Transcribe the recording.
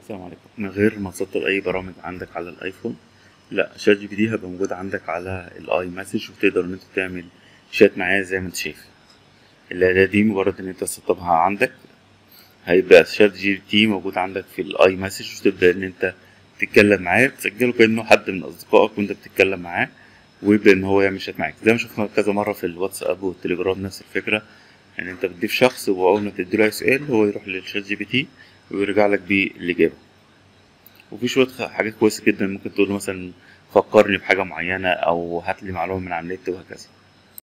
السلام عليكم من غير ما تسطب اي برامج عندك على الايفون لا شات جي بي تي هيبقى موجود عندك على الاي مسج وتقدر ان انت تعمل شات معاه زي ما انت شايف الاداة دي مجرد ان انت تسطبها عندك هيبقى شات جي بي تي موجود عندك في الاي مسج وتبدا ان انت تتكلم معاه تسجله كانه حد من اصدقائك وانت بتتكلم معاه ويبدا ان هو يعمل شات معاك زي ما شفنا كذا مره في الواتساب والتليجرام نفس الفكره ان انت بتضيف شخص واول ما تديله اي سؤال هو يروح للشات جي بي تي ويرجع لك بالإجابة وفي شوية خ- حاجات كويسة جدا ممكن تقول له مثلا فكرني بحاجة معينة أو هاتلي معلومة من على النت وهكذا